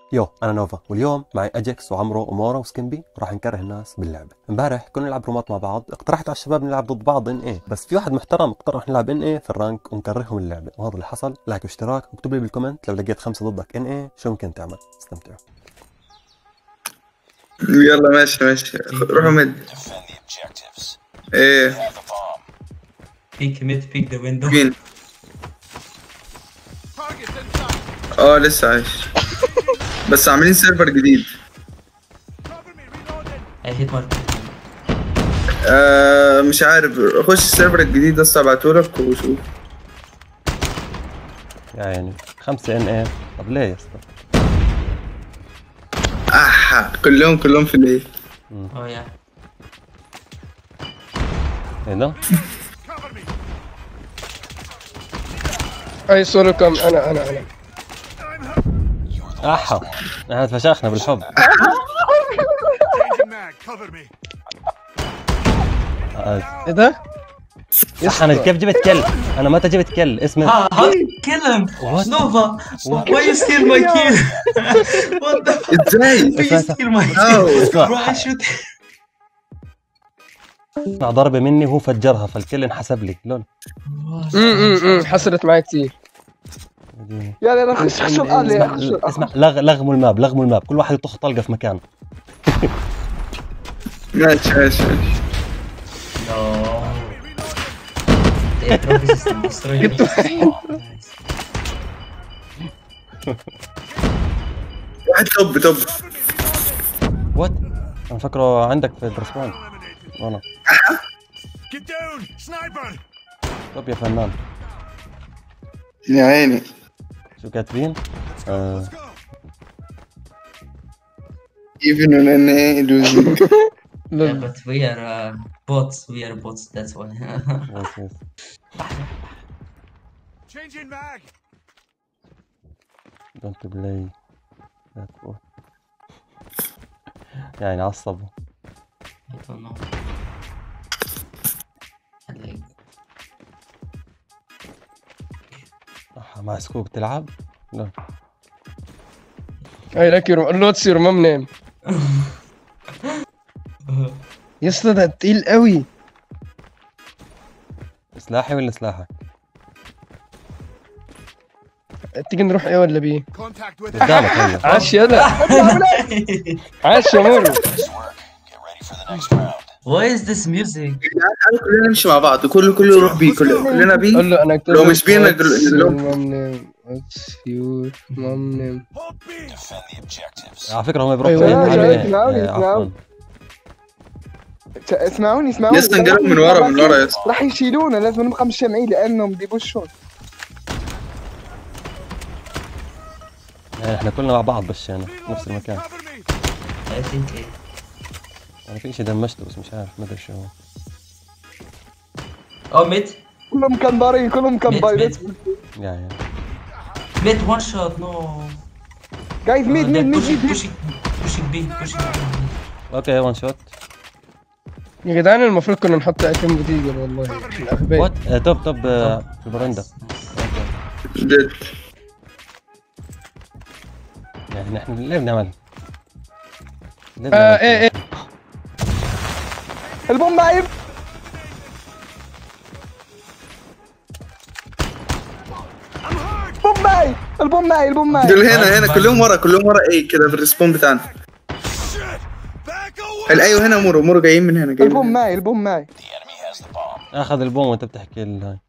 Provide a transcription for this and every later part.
يو انا نوفا واليوم معي اجكس وعمرو ومورا وسكمبي وراح نكره الناس باللعبه امبارح كنا نلعب رومات مع بعض اقترحت على الشباب نلعب ضد بعض ان ايه بس في واحد محترم اقترح نلعب ان ايه في الرانك ونكرههم اللعبه وهذا اللي حصل لايك واشتراك واكتب لي بالكومنت لو لقيت خمسه ضدك ان ايه شو ممكن تعمل استمتعوا يلا ماشي ماشي روحوا مد Defend the objectives. ايه Have the bomb. Peek mid, peek the window. مين اه لسه عايش بس عاملين سيرفر جديد I hit one. آه مش عارف خش السيرفر الجديد ده ابعتهولك وشوف يا عيني خمسه ان ايه طب ليه يا اسطى اح كلهم كلهم في الايه Oh yeah. ايه ده اي سولو كم انا انا انا احا احنا تفشخنا بالحب Changing mag, cover me. آه، ايه ده؟ صح انا كيف جبت كل انا متى جبت كل اسمي Ah, how kill him? Nova, why you steal my kill? what the fuck? ازاي Why you steal my أو. kill? Bro, I should. مع ضربه مني وهو فجرها فالكل انحسب لي لون امم حصلت معي كثير يلا يلا خش خش الآن اسمع خش الآن. اسمع لغ لغموا الماب لغموا الماب كل واحد يطخ طلقه في مكان ماشي ماشي ماشي No. The drop is destroying me. Nice. واحد توب توب وات انا فاكره عندك في الرسبون انا Get down! Sniper! طب يا فنان يا عيني شو كاتبين؟ آه even on an ايه losing Yeah, but we are uh, bots. We are bots. That's why. يس يس Changing mag! دونت بلاي يعني عصبوا I don't know. I like. آه، مع سكوب تلعب؟ لا اي لك يور لو تصير ما منام يا اسطى ده تقيل قوي سلاحي ولا سلاحك؟ تيجي نروح ايه ولا بي Contact with قدامك هي عاش يلا عاش يا مورو Nice work. Get ready for the next round. Why is this music? تعالوا كلنا نمشي مع بعض كله كله يروح بيه كله كلنا بيه قول له انا اكتب لو لك مش بينا what's دل- your لو- mom name? What's your mom name? Hold B! Defend the objectives. على فكره هم بيروحوا أيوة. فين؟ يا على- اسمعوني، آه، اسمعوني. عفواً. ت- اسمعوني اسمعوني يسطا نقلب من ورا من ورا يا اسطى راح يشيلونا لازم نبقى مجتمعين لانهم بيبشون يعني احنا كلنا مع بعض بس يعني نفس المكان Cover me! I think it. انا في شيء دمجته بس مش عارف ما ادري شو هو Oh, mid. كلهم كنبارين كلهم كنبارين Mid, mid. يعني Mid, one shot. No. جايز ميد Uh, ميد they're ميد pushing, ميد pushing, pushing B, pushing B. اوكي وان شوت يا جدعان المفروض كنا نحط اكم بوتيجر والله الأغبياء. وات آه، توب توب آه، في البرندة Nice. جد يعني نحن ليه بنعمل؟ ليه آه بنعمل ايه ايه البوم معي البوم معي البوم معي البوم معي دول هنا هنا كلهم ورا كلهم ورا ايه كده في الريسبون بتاعنا Shit! Back away! الايوه هنا مورو مورو جايين من هنا جايين من البوم هنا. معي البوم معي The enemy has the bomb. اخذ البوم وانت بتحكي الهاي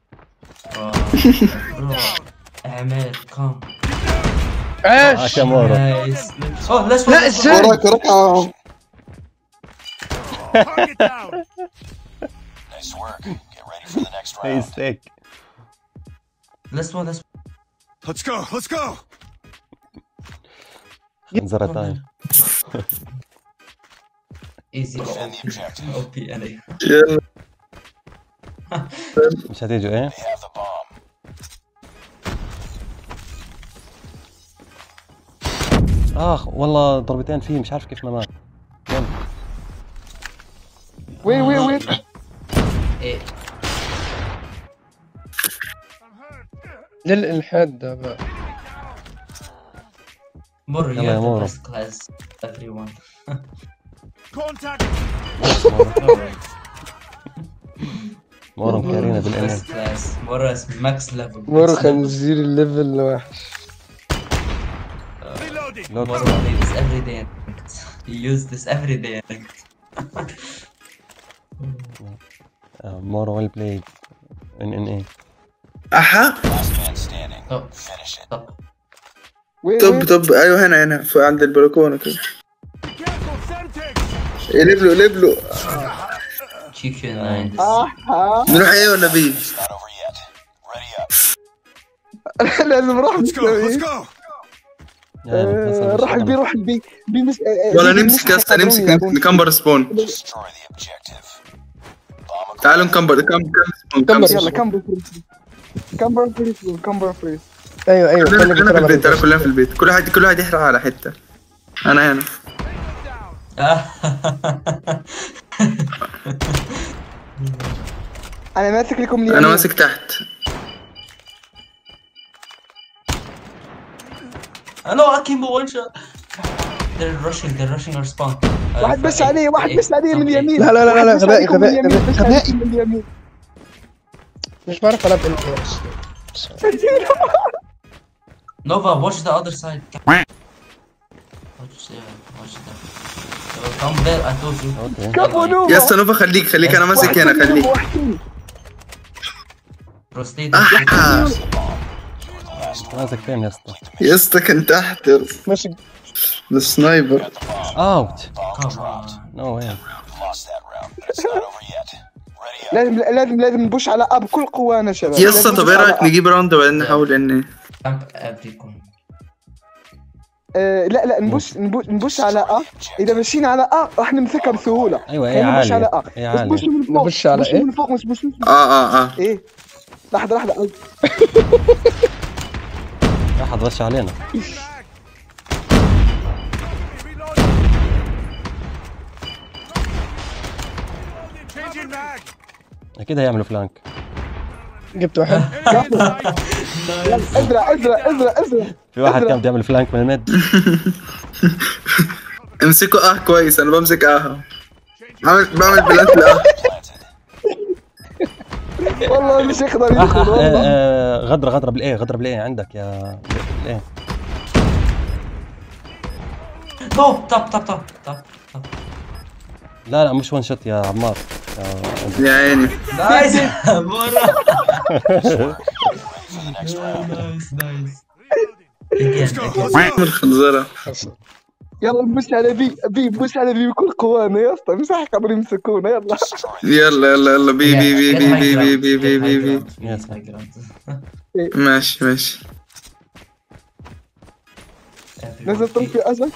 Bro. Ahmed, come. عاش عاش يا مورو Nice. Oh, let's لا one. ازاي وراك وراك آه. Target down! Nice work. Get ready for the next هي round. ستيك Let's one. Let's Let's go, let's go! خنزرة تايم Easy. Defend the objective. OP عليه. يلا مش هتيجوا ايه؟ They have the bomb. اخ والله ضربتين فيه مش عارف كيف ما مات وين؟ وين وين وين إيه. للالحاد ده بقى Moro, يلا you're يا the مورو. best class, everyone. Contact. Alright. مورو مكارينا بالان Best class. Moro is max level. مورو Max level. خنزير الليفل وحش Reloading. لوك Moro play this every day in ranked. You use this every day in ranked. مورو ويل بلايد ان ان اي احا Last man standing. طب Finish it. طب وين طب وين طب ايوه هنا هنا في عند البلكونه كده Careful, Semtex. قلب له قلب له chicken and اها نروح ايه ولا بي Not over yet. Ready up. لازم نروح Let's go. Let's go. آه، روح البي روح البي بي مش آه، آه، ولا بي مش نمسك يا اسطى حيقدرون نمسك يلعبون. نكمبر سبون Destroy the objective. Bomb تعالوا نكمبر كم كم سبون كم كمبر. سبون يلا كمبر فريز كمبر فريز كمبر فريز ايوه ايوه كلنا خلينا كلنا في البيت تعالوا نتكلم كلنا في البيت كل واحد كل واحد يحرق على حته انا هنا انا ماسك لكم اليمين انا ماسك تحت no Akimbo one shot they're rushing they're rushing our spawn Uh, واحد بس ف- عليه واحد إيه، بس عليه من طب إيه؟ اليمين لا لا لا لا واحد بس غبائي عليكم من غبائي اليمين، بس غبائي عليكم من اليمين مش بعرف العب ان Nova watch the other side watch yeah watch that So come there I told you اوكي كفو نوفا يا اسطى نوفا خليك خليك انا ماسك هنا خليك Prostate احا ماسك فين يا اسطى يا اسطى كان تحت يا اسطى. ماشي السنايبر اوت bomb dropped. نو واي Lost that round. It's not over yet. Ready up. لازم لازم لازم نبوش على اب بكل قوانا شباب يا اسطى لازم طب ايه نبوش على رايك أب. نجيب راوند وبعدين نحاول ان camp everyone آه، لا لا نبوش نبوش, نبوش على ا اذا مشينا على ا راح نمسكها بسهوله ايوه ايه خلينا نبوش عالي على ا ايه بس عالي بوشوا من فوق نبوش على بوشوا إيه؟ من فوق مش بوشوا اه اه اه ايه لحظه لحظه أي. احد غش علينا Changing mag. اكيد هيعملوا فلانك جبت واحد ازرع ازرع ازرع ازرع في واحد أزرق. كان بده يعمل فلانك من الميد امسكوا اه كويس انا بمسك اه بعمل بعمل بلانت لاه والله مش يقدر آه، يدخل آه، والله آه، غدر غدر بالايه غدر بالايه عندك يا بالايه no top top top top top لا لا مش وان شوت يا عمار يا- يا عيني nice مرة For the next round. nice nice again again الخنزرة يلا نبوش على بي بي نبوش على بي بكل قوانا يا اسطى مش حيقدروا يمسكونا يلا Destroy the يلا يلا يلا بي بي بي Get بي high بي بي ground, بي get بي high بي ground, Yes. get high ground. ماشي ماشي Everyone. نزل طرف في اسد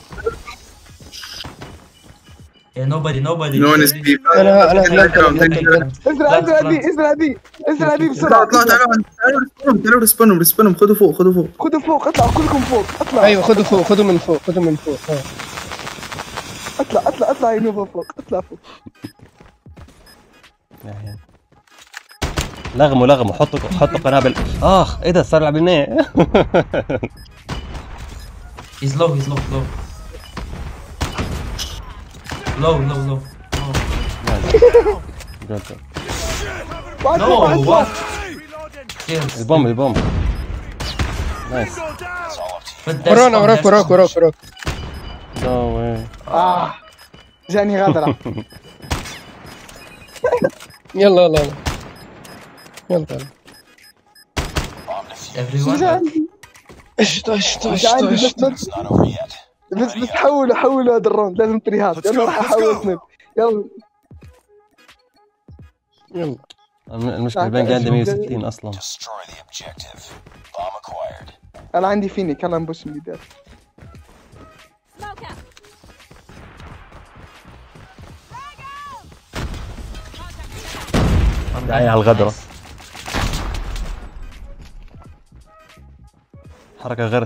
Yeah, nobody nobody نو ون سبيك انا انا Take بلانك ground, بلانك take بلانك ازرع لا، ازرع لا. بي ازرع بي ازرع بي اطلعوا بسرعه اطلعوا تعالوا تعالوا رسبونهم تعالوا رسبونهم رسبونهم خدوا فوق خدوا فوق خذوا فوق اطلعوا كلكم فوق اطلعوا ايوه خدوا فوق خدوا من فوق خدوا من فوق آه. اطلع اطلع اطلع يا نوفا فوق اطلع فوق يا عيني. لغموا لغموا حطوا حطوا قنابل اخ ايه ده صار يلعب لنا He's low, he's low, low. Low, low, low. بعد No, فوق بعد فوق what? Kills. البوم البوم نايس Go down. It's all up to you. But there's ورانا spawn, وراك there's وراك spawn. وراك وراك نو واي اه جاني غدره يلا يلا يلا يلا يلا Bomb defused. Everyone. جاني قشطة قشطة مش عندي قشطة بس قشطة بس It's not over yet. بس بس حولوا حولوا هذا الراوند لازم تريهات Let's يلا go, راح let's احول go. اثنين يلا يلا المشكلة البنك عندي 160 اصلا Destroy the objective. Bomb acquired. انا عندي فينيك يلا نبوش من البدايه Smoke out. داعي على الغدرة Nice. حركة غير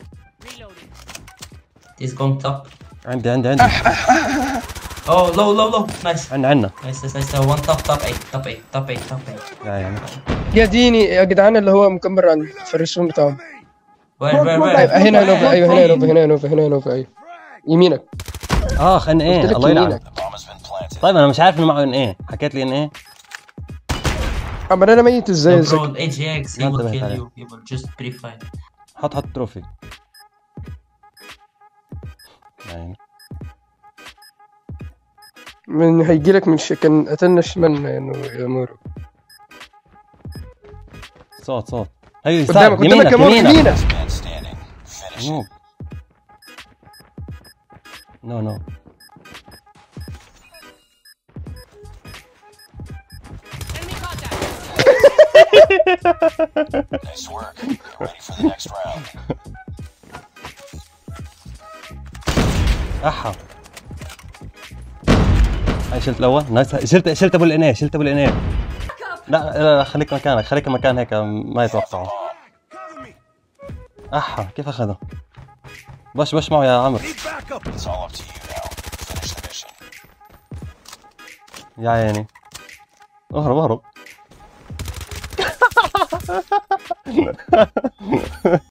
He's going top. عندي عندي عندي Oh, low, low, low. Nice. عنا عنا Nice, nice, nice. Uh, one top, top eight, top eight, top eight, top eight. يا عيني يا ديني يا جدعان اللي هو مكمل عن في الرسوم بتاعهم Where, where, where? ايوه هنا نوفا ايوه هنا نوفا هنا نوفا هنا نوفا ايوه يمينك اخ ان ايه قلت لك الله يلعن يمينك The bomb has been planted. طيب انا مش عارف انه معه ان ايه حكيت لي ان ايه اما انا ميت ازاي يا No, زكي bro, AGX, he ما will انتبهت kill عليه. you. He will just pre-fight. حط حط تروفي يعني من هيجي لك من ش... كان قتلنا الشمال انه يا مورو صوت صوت ايوه يسار قدامك قدامك يمينك يا مورو يمينك يمينك Man standing. Finish it. نو نو نو Nice work. Get ready for the next round. احا هاي شلت الاول نايس شلت شلت ابو الانيه شلت ابو الانيه لا لا لا خليك مكانك خليك مكان هيك ما يتوقعوا Cover me. احا كيف اخذه بش بش معه يا عمرو Need backup. It's all up to you now. Finish the mission. يا عيني اهرب اهرب